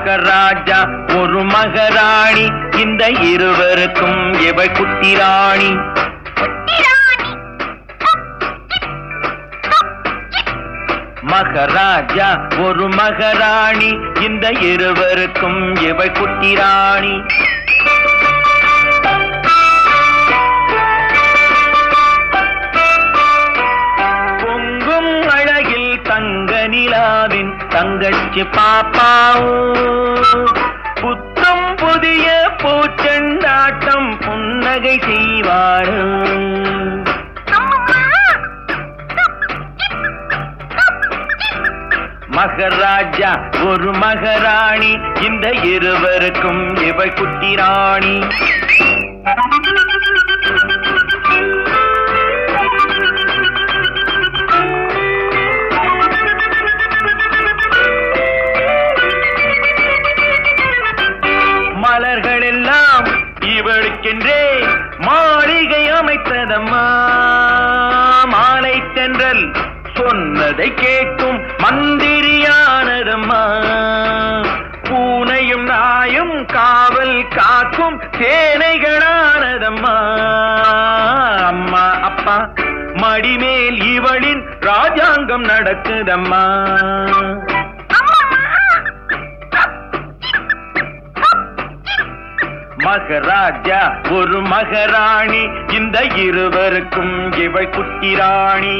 மகராஜா ஒரு மகராணி இந்த இருவருக்கும் இவள் குட்டி ராணி மகராஜா ஒரு மகராணி இந்த இருவருக்கும் இவள் குட்டி ராணி பொங்கும் அழகில் தங்க நிலாவின் தங்கச்சி பாப்பாவும் புத்தம் புதிய பூச்செண்டாட்டம் புன்னகை செய்வாரும் மகராஜா ஒரு மகராணி இந்த இருவருக்கும் இவள் குட்டி ராணி மலர்கள் எல்லாம் இவளுக்கென்றே மாளிகை அமைத்ததம்மா மாலை தென்றல் சொன்னதை கேட்கும் மந்திரியானதம்மா பூனையும் நாயும் காவல் காக்கும் சேனைகளானதம்மா அம்மா அப்பா மடிமேல் இவளின் ராஜாங்கம் நடக்குதம்மா மகராஜா ஒரு மகராணி இந்த இருவருக்கும் இவள் குட்டி ராணி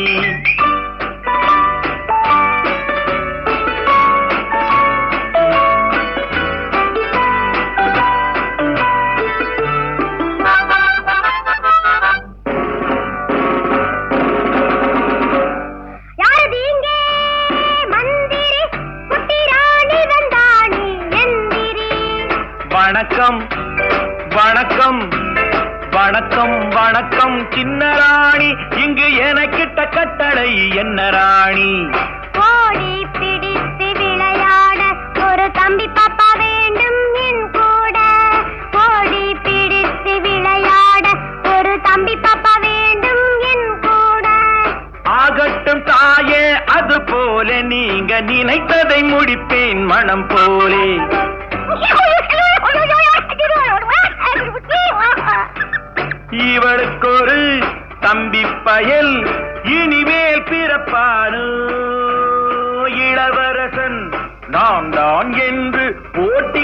யாரது இங்கே மந்திரி குட்டி ராணி வந்தாணி எந்திரி வணக்கம் வணக்கம் வணக்கம் வணக்கம் சின்ன ராணி இங்கு எனக்கிட்ட கட்டளை என்ன ராணி ஓடி பிடித்து விளையாட ஒரு தம்பி பாப்பா வேண்டும் என் கூட ஓடி பிடித்து விளையாட ஒரு தம்பி பாப்பா வேண்டும் என் கூட ஆகட்டும் தாயே அது போல நீங்க நினைத்ததை முடிப்பேன் மனம் போலே இவளுக்கு ஒரு தம்பி பயல் இனிமேல் பிறப்பானோ இளவரசன் நான் தான் என்று போட்டி